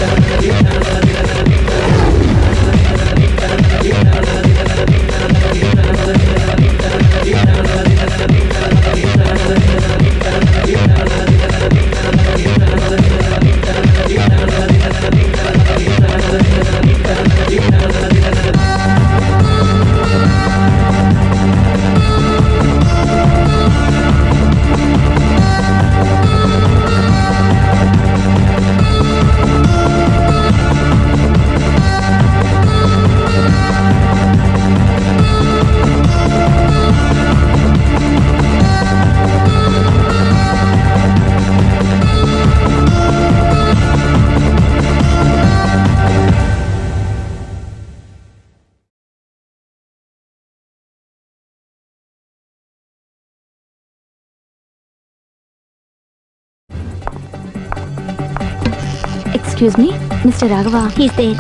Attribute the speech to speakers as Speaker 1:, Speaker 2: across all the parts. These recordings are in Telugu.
Speaker 1: Excuse me mister Raghava
Speaker 2: he's there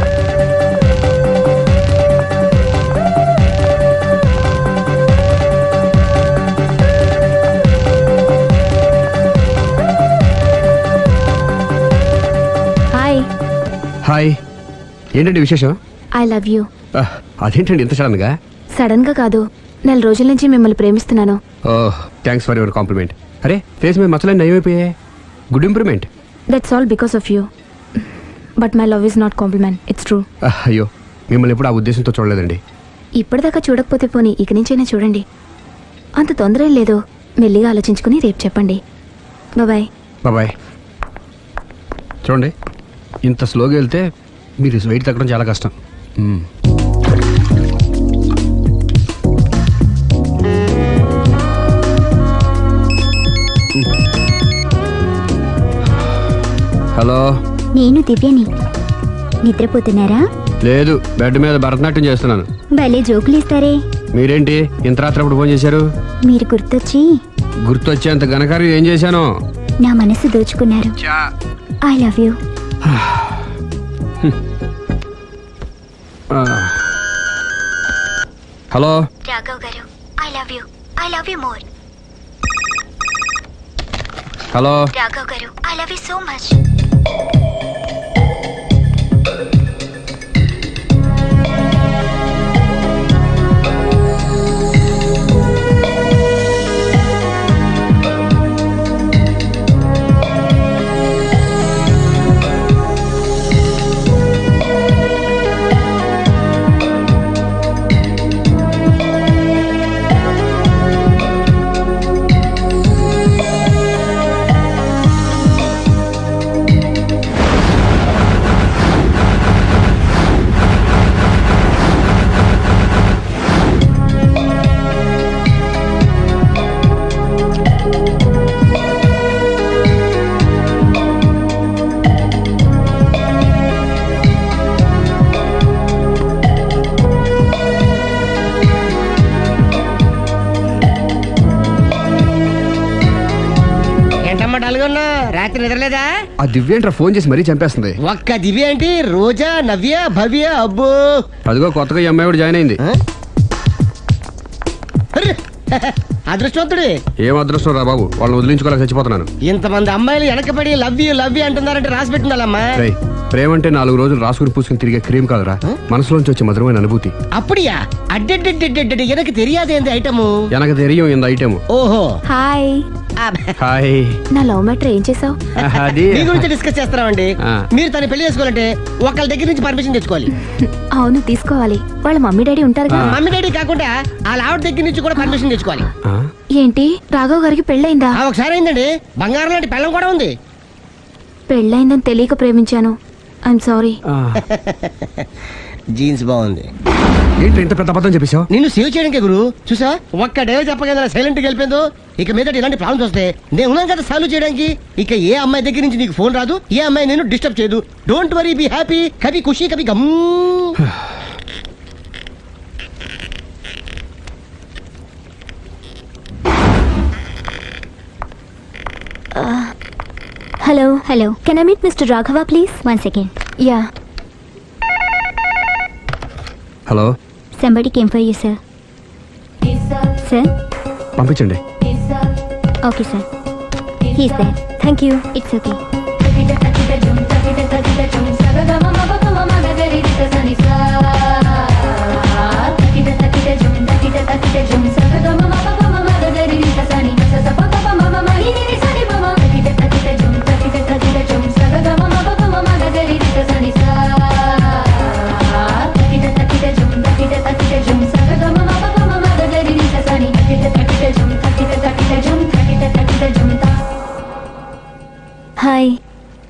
Speaker 1: hi
Speaker 3: hi ఏంటండి విశేషం
Speaker 1: ఐ లవ్ యూ
Speaker 3: ఆ, అదేంటండి ఇంత సడన్గా
Speaker 1: సడన్ గా కాదు నెల రోజుల నుంచి మిమ్మల్ని ప్రేమిస్తున్నాను
Speaker 3: oh thanks for your compliment అరే ఫేస్ మీద మచ్చలన్నీ నయమైపోయాయి good improvement
Speaker 1: that's all because of you but my love is not compliment it's true
Speaker 3: అయ్యో మిమ్మల్ని ఎప్పుడు ఆ ఉద్దేశంతో చూడలేదండి
Speaker 1: ఇప్పటిదాకా చూడకపోతే పోనీ ఇక నుంచైనా చూడండి అంత తొందర ఏం లేదు మెల్లిగా ఆలోచించుకుని రేపు చెప్పండి బాయ్
Speaker 3: బాబాయ్ చూడండి ఇంత స్లోగా వెళ్తే మీరు వెయిట్ తగ్గడం చాలా కష్టం మ్మ్. హలో
Speaker 2: నేను దివ్యని నిద్రపోతున్నారా
Speaker 3: లేదు బెడ్ మీద భరతనాట్యం చేస్తున్నాను
Speaker 2: భలే జోకులు ఇస్తారే
Speaker 3: మీరేంటి ఇంత రాత్రి అప్పుడు ఫోన్ చేశారు
Speaker 2: మీరు గుర్తొచ్చి
Speaker 3: గుర్తొచ్చేంత ఘనకార్యం ఏం చేశాను
Speaker 2: నా మనసు దోచుకున్నారు ఐ లవ్ యూ
Speaker 3: ఆ. Hello
Speaker 2: Raghav garu I love you I love you more
Speaker 3: hello
Speaker 2: Raghav garu I love you so much
Speaker 4: ఏంటమ్మా డల్గొన్నా రాత్రి నిద్రలేదా
Speaker 3: ఆ దివ్యేంట్రా ఫోన్ చేసి మరీ చంపేస్తుంది
Speaker 4: ఒక్క దివ్య ఏంటి రోజా నవ్య భవ్య అబ్బో
Speaker 3: అదిగో కొత్తగా ఈ అమ్మాయి కూడా జాయిన్ అయింది
Speaker 4: ఆ? అర్రే! అదృష్టవంతుడి
Speaker 3: ఏం అదృష్టం రా బాబు వాళ్ళని వదిలించుకోలేక చచ్చిపోతున్నాను
Speaker 4: ఇంతమంది అమ్మాయిలు వెనకబడి లవ్ యూ లవ్ యూ అంటున్నారంటే రాసి పెట్టుండాలమ్మా
Speaker 3: రేయ్ ప్రేమ అంటే నాలుగు రోజులు రాసుకుని పూసుకుని తిరిగే క్రీమ్ కాదురా మనసులోంచి వచ్చే మధురమైన అనుభూతి
Speaker 4: அப்படியா அட்டெட்டெட்டெட்டெட்டெ எனக்கு தெரியாது இந்த ஐட்டமு
Speaker 3: వెనక తెరియం ఇంత ఐటెం
Speaker 4: ఓహో
Speaker 1: హాయ్
Speaker 4: ఆ,
Speaker 3: హాయ్
Speaker 1: నా లవ్ మ్యాటర్ ఏం చేసావు
Speaker 3: అది
Speaker 4: మీ గురించి డిస్కస్ చేస్తున్నామండి
Speaker 3: ఆ.
Speaker 4: మీరు తన పెళ్లి చేసుకోవాలంటే ఒకళ్ళ దగ్గర నుంచి పర్మిషన్ తెచ్చుకోవాలి
Speaker 1: అవును తీసుకోవాలి వాళ్ళ మమ్మీ డాడీ ఉంటారుగా
Speaker 4: మమ్మీ డాడీ కాకుండా వాళ్ళ ఆవిడ దగ్గర నుంచి కూడా పర్మిషన్ తెచ్చుకోవాలి
Speaker 3: ఆ?
Speaker 1: ఏంటి రాఘవ్ గారికి పెళ్ళైందా
Speaker 4: ఆ, ఒకసారి అయిందండి బంగారం లాంటి పెళ్ళం కూడా ఉంది
Speaker 1: పెళ్ళైందని తెలియక ప్రేమించాను ఐఎమ్ సారీ
Speaker 3: ఆ.
Speaker 4: జీన్స్ బాగుంది
Speaker 3: ఏంటి ఇంత పెద్ద అబద్ధం చెప్పేశావు
Speaker 4: నిన్ను సేవ్ చేయడానికి గురు చూసా ఒక్క డే చెప్పగల సైలెంట్ గా వెళ్ళిపోయిందో ఇక మీద ఇలాంటి ప్రాబ్లమ్స్ వస్తే నేను ఉన్నాను కదా సాల్వ్ చేయడానికి ఇక ఏ అమ్మాయి దగ్గర నుంచి నీకు ఫోన్ రాదు ఏ అమ్మాయి నేను డిస్టర్బ్ చేయదు don't worry be happy Kabhi Khushi Kabhi Gham
Speaker 2: hello hello can I meet mister Raghava please one second
Speaker 1: yeah
Speaker 3: hello
Speaker 2: somebody came for you sir sir
Speaker 3: పంపించండి
Speaker 2: okay sir he's there thank you it's okay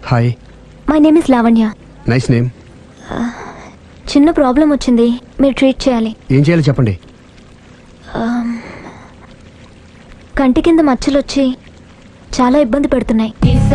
Speaker 3: hi
Speaker 2: my name is Lavanya
Speaker 3: nice name
Speaker 2: చిన్న ప్రాబ్లం వచ్చింది మీరు ట్రీట్ చేయాలి
Speaker 3: ఏం చేయాలో చెప్పండి
Speaker 2: కంటి కింద మచ్చలు వచ్చి చాలా ఇబ్బంది పెడుతున్నాయి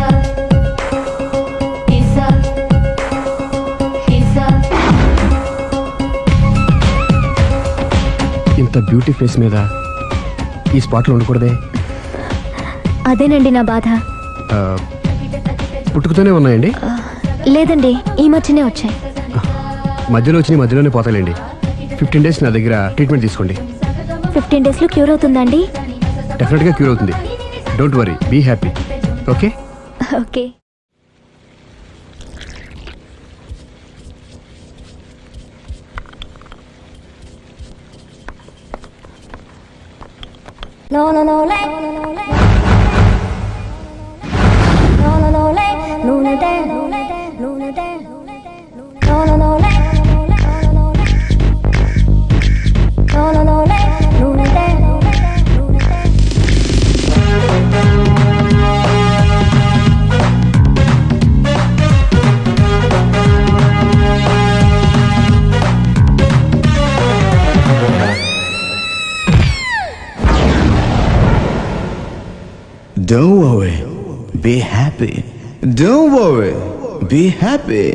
Speaker 3: ఇంత బ్యూటీ ఫేస్ మీద ఈ స్పాట్లో ఉండకూడదే
Speaker 2: అదేనండి నా బాధ
Speaker 3: ఆ, పుట్టుకతోనే ఉన్నాయండి
Speaker 2: లేదండి ఈ మధ్యనే వచ్చాయి
Speaker 3: మధ్యలో వచ్చి మధ్యలోనే పోతాయండి ఫిఫ్టీన్ డేస్ నా దగ్గర ట్రీట్మెంట్ తీసుకోండి
Speaker 2: ఫిఫ్టీన్ డేస్లో క్యూర్ అవుతుందండి
Speaker 3: డెఫినెట్గా క్యూర్ అవుతుంది don't worry be happy okay
Speaker 2: okay
Speaker 5: No, no, no, lay. No, no, no, lay. No, no, no, lay. Luna day, Luna day, Luna day. No, no, no, lay. No, no, no, lay. Luna day, Luna day, Luna day.
Speaker 6: Don't worry, be happy. Don't worry, be happy.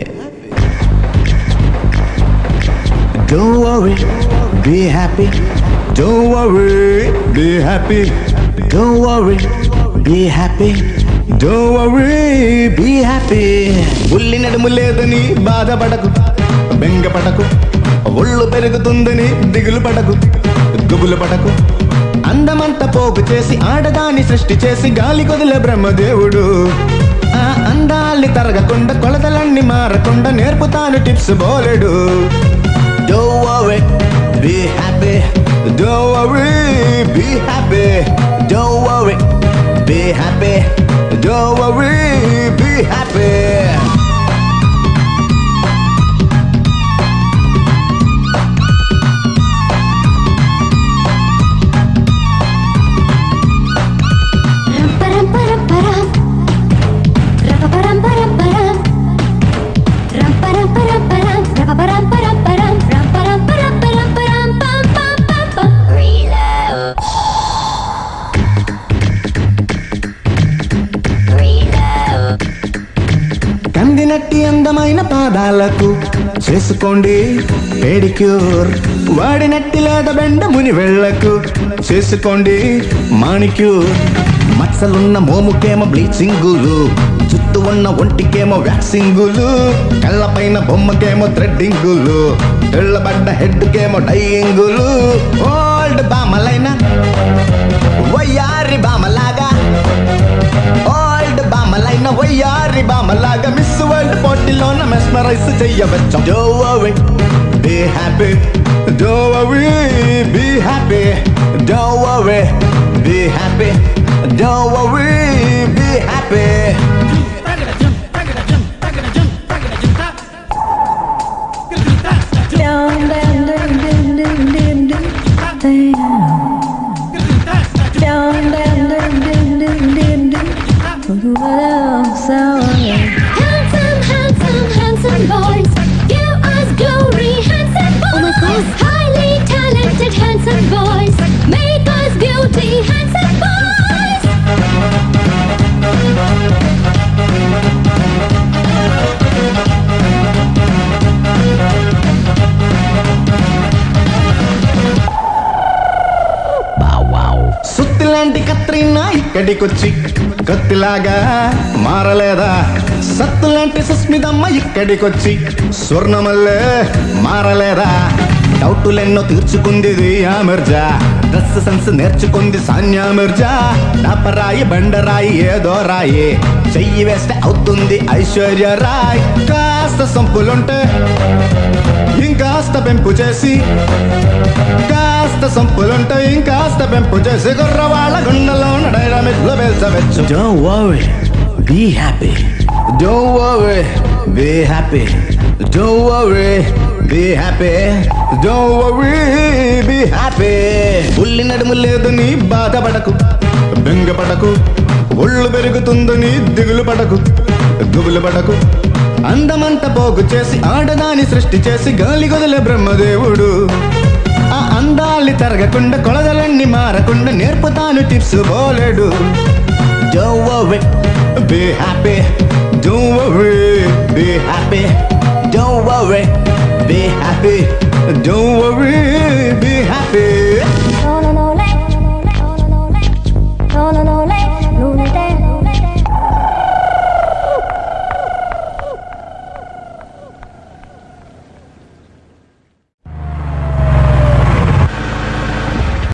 Speaker 6: Don't worry, be happy. Don't worry, be happy. Don't worry, be happy. Don't worry, be happy. ఉల్లి నడుము లేదని బాధపడకు బెంగపడకు ఒళ్ళు పెరుగుతుందని దిగులు పడకు గుబులు పడకు అందమంతా పోగు చేసి ఆడదాన్ని సృష్టి చేసి గాలి కొదిలే బ్రహ్మదేవుడు ఆ అందాల్ని తరగకుండా కొలతలన్నీ మారకుండా నేర్పుతాను టిప్స్ బోలెడు Don't worry, be happy. Don't worry, be happy. Don't worry, be happy. Don't worry, be happy.
Speaker 5: Ram param param param. Rapa param param param. Ram param param param. Rapa param param param. Ram param param param param. Pam pam pam pam. Reload. Reload.
Speaker 6: కందినట్టి అందమైన పాదాలకు చేసుకోండి పెడిక్యూర్ వాడినట్టి లేద బెండ ముని వెళ్ళకు చేసుకోండి మాణిక్యూర్ మచ్చలున్న మోముకేమో బ్లీచింగులు చుట్టూ ఉన్న ఒంటికేమో వ్యాక్సింగులు కళ్ళపైన బొమ్మకేమో థ్రెడ్డింగులు తెల్లబడ్డ హెడ్కేమో డైయింగులు ఓల్డ్ బామలైన వయ్యారి బామలాగా ఓల్డ్ బామలైన వయ్యారి బామలాగా మిస్ వరల్డ్ పోటీలోన మెస్మరైజ్ చెయ్యవచ్చు do worry be happy do worry be happy do worry be happy do worry be happy
Speaker 5: Down, down, down, down, down, down, down. Down, down, down, down, down, down, down. Handsome, handsome, handsome boys. Give us glory, handsome boys. Highly talented, handsome boys. Make us beauty, handsome boys.
Speaker 6: సుత్తిలాంటి కత్రినా ఇక్కడికొచ్చి కత్తిలాగా మారలేదా సత్తులాంటి సుస్మితమ్మ ఇక్కడికొచ్చి స్వర్ణమల్లే మారలేదా డౌటులెన్నో తీర్చుకుంది ఆ మిర్జా డ్రెస్ సెన్స్ నేర్చుకుంది సాన్యా మిర్జా డపరాయి బండరాయి ఏదో రాయి చెయ్యి వేస్తే అవుతుంది ఐశ్వర్య రాయ్ కాస్త సంపులుంటే ఇంకాస్త పెంపు చేసి కాస్త సంపులుంటే ఇంకాస్త పెంపు చేసి గుర్రవాళ్ళ గుండెలో డైనమిక్ లో పేల్చవచ్చు Don't worry, be happy. Don't worry, be happy. Don't worry, be happy. Don't worry, be happy. ఉల్లి నడుము లేదని బాధపడకు బెంగపడకు ఒళ్ళు పెరుగుతుందని దిగులు పడకు గుబులు పడకు అందమంత పోగు చేసి ఆడదాని సృష్టి చేసి గాలి గొదల బ్రహ్మదేవుడు ఆ అందాలి తరగకుండా కొలదలన్నీ మారకుండా నేర్పుతాను టిప్స్ బోలేడు Don't worry, be happy. Don't worry, be happy. Don't worry, be happy. Don't worry,